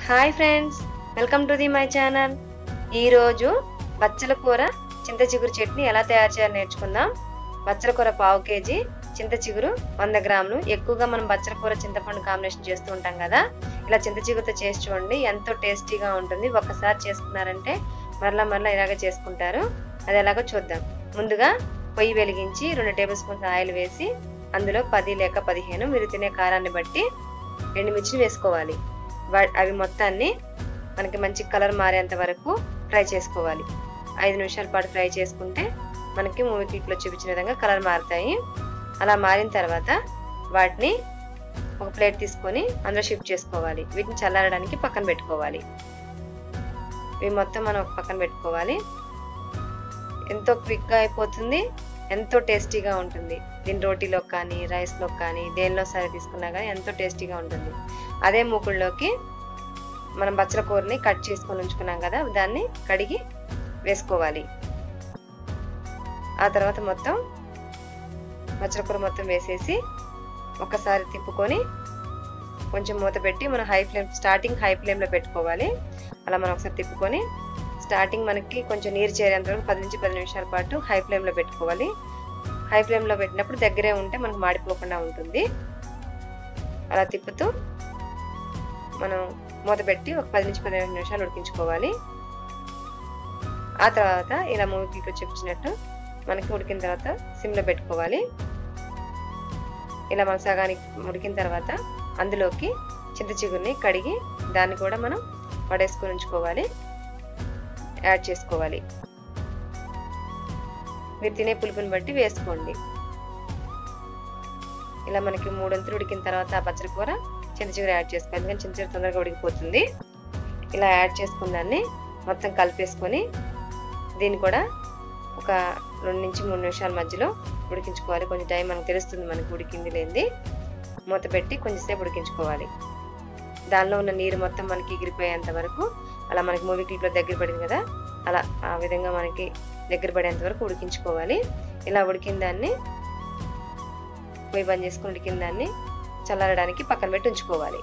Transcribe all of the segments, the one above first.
hi friends welcome to the my channel ఈరోజు బచ్చల కూర చింత చిగురు చట్నీ ఎలా తయారు చేయాలో నేర్చుకుందాం బచ్చల కూర పావు కేజీ చింత చిగురు వంద గ్రాములు ఎక్కువగా మనం బచ్చల కూర చింతపండు కాంబినేషన్ చేస్తూ ఉంటాం కదా ఇలా చింత చిగురుతో చేసి చూడండి ఎంతో టేస్టీగా ఉంటుంది ఒక్కసారి చేసుకున్నారంటే మరలా మరలా ఇలాగే చేసుకుంటారు అది ఎలాగో చూద్దాం ముందుగా పొయ్యి వెలిగించి రెండు టేబుల్ స్పూన్స్ ఆయిల్ వేసి అందులో పది లేక పదిహేను మీరు తినే కారాన్ని బట్టి ఎండుమిర్చిని వేసుకోవాలి వా- అవి మొత్తాన్ని మనకి మంచి కలర్ మారేంత వరకు ఫ్రై చేసుకోవాలి ఐదు నిమిషాల పాటు ఫ్రై చేసుకుంటే మనకి మూవీ క్లిప్లో చూపించిన విధంగా కలర్ మారుతాయి అలా మారిన తర్వాత వాటిని ఒక ప్లేట్ తీసుకొని అందులో షిఫ్ట్ చేసుకోవాలి వీటిని చల్లారడానికి పక్కన పెట్టుకోవాలి ఇవి మొత్తం మనం ఒక పక్కన పెట్టుకోవాలి ఎంతో క్విక్గా అయిపోతుంది ఎంతో టేస్టీగా ఉంటుంది దీని రోటీలో కానీ రైస్లో కానీ దేనిలో సరే తీసుకున్నా కానీ ఎంతో టేస్టీగా ఉంటుంది అదే మూకుళ్ళలోకి మనం బచ్చల కూరని కట్ చేసుకొని ఉంచుకున్నాం కదా దాన్ని కడిగి వేసుకోవాలి ఆ తర్వాత మొత్తం బచ్చల కూర మొత్తం వేసేసి ఒకసారి తిప్పుకొని కొంచెం మూత పెట్టి మనం హై ఫ్లేమ్ స్టార్టింగ్ హై ఫ్లేమ్లో పెట్టుకోవాలి అలా మనం ఒకసారి తిప్పుకొని స్టార్టింగ్ మనకి కొంచెం నీరు చేరేంత వరకు పది నుంచి పది నిమిషాల పాటు హై ఫ్లేమ్లో పెట్టుకోవాలి హై ఫ్లేమ్లో పెట్టినప్పుడు దగ్గరే ఉంటే మనకు మాడిపోకుండా ఉంటుంది అలా తిప్పుతూ మనం మూత పెట్టి ఒక పది నుంచి పదిహేను నిమిషాలు ఉడికించుకోవాలి ఆ తర్వాత ఇలా మూవీ క్లిప్లో చూపించినట్టు మనకి ఉడికిన తర్వాత సిమ్లో పెట్టుకోవాలి ఇలా మనం సగానికి ఉడికిన తర్వాత అందులోకి చింత చిగురిని కడిగి దాన్ని కూడా మనం పడేసుకొని ఉంచుకోవాలి యాడ్ చేసుకోవాలి మీరు తినే పులుపుని బట్టి వేసుకోండి ఇలా మనకి మూడొంతులు ఉడికిన తర్వాత ఆ పచ్చడి కూర చింతచిగురు యాడ్ చేసుకోవాలి ఎందుకంటే చింతచిగురు తొందరగా ఉడికిపోతుంది ఇలా యాడ్ చేసుకున్న దాన్ని మొత్తం కలిపేసుకొని దీన్ని కూడా ఒక రెండు నుంచి మూడు నిమిషాల మధ్యలో ఉడికించుకోవాలి కొంచెం టైం మనకు తెలుస్తుంది మనకు ఉడికింది లేనిది మూత పెట్టి కొంచెంసేపు ఉడికించుకోవాలి దానిలో ఉన్న నీరు మొత్తం మనకి ఎగిరిపోయేంత వరకు అలా మనకి మూవీ క్లిప్లో దగ్గర పడింది కదా అలా ఆ విధంగా మనకి దగ్గర పడేంత వరకు ఉడికించుకోవాలి ఇలా ఉడికిన దాన్ని పొయ్యి బంద్ చేసుకుని ఉడికిన దాన్ని చల్లారడానికి పక్కన పెట్టి ఉంచుకోవాలి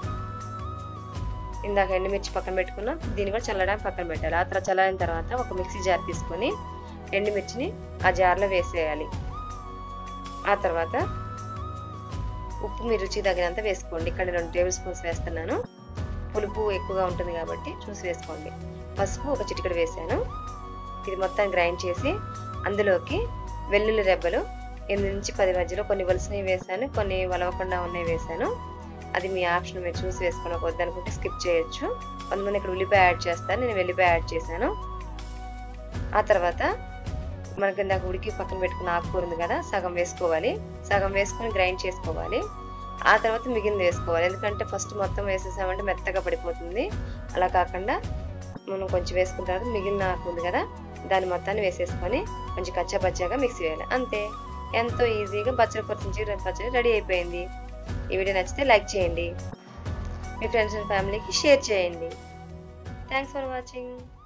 ఇందాక ఎండుమిర్చి పక్కన పెట్టుకున్నాం దీన్ని కూడా చల్లడానికి పక్కన పెట్టాలి ఆ తర్వాత చల్లారిన తర్వాత ఒక మిక్సీ జార్ తీసుకొని ఎండుమిర్చిని ఆ జార్లో వేసేయాలి ఆ తర్వాత ఉప్పు మీ రుచి తగినంత వేసుకోండి ఇక్కడ రెండు టేబుల్ స్పూన్స్ వేస్తున్నాను పులుపు ఎక్కువగా ఉంటుంది కాబట్టి చూసి వేసుకోండి పసుపు ఒక చిటికెడు వేసాను ఇది మొత్తం గ్రైండ్ చేసి అందులోకి వెల్లుల్లి రెబ్బలు ఎనిమిది నుంచి పది మధ్యలో కొన్ని వలసినవి వేసాను కొన్ని వలవకుండా ఉన్నవి వేసాను అది మీ ఆప్షన్ మీరు చూసి వేసుకుని వద్దనుకుంటే స్కిప్ చేయొచ్చు కొంతమంది ఇక్కడ ఉల్లిపాయ యాడ్ చేస్తారు నేను వెల్లిపాయ యాడ్ చేశాను ఆ తర్వాత మనకి ఇందాక ఉడికి పక్కన పెట్టుకున్న ఆకుకూర ఉంది కదా సగం వేసుకోవాలి సగం వేసుకొని గ్రైండ్ చేసుకోవాలి ఆ తర్వాత మిగిలింది వేసుకోవాలి ఎందుకంటే ఫస్ట్ మొత్తం వేసేసామంటే మెత్తగా పడిపోతుంది అలా కాకుండా మనం కొంచెం వేసుకున్న తర్వాత మిగిలిన ఆకు ఉంది కదా దాని మొత్తాన్ని వేసేసుకొని కొంచెం కచ్చా పచ్చాగా మిక్సీ వేయాలి అంతే ఎంతో ఈజీగా బచ్చల కూర నుంచి పచ్చడి రెడీ అయిపోయింది ఈ వీడియో నచ్చితే లైక్ చేయండి మీ ఫ్రెండ్స్ అండ్ ఫ్యామిలీకి షేర్ చేయండి థ్యాంక్స్ ఫర్ వాచింగ్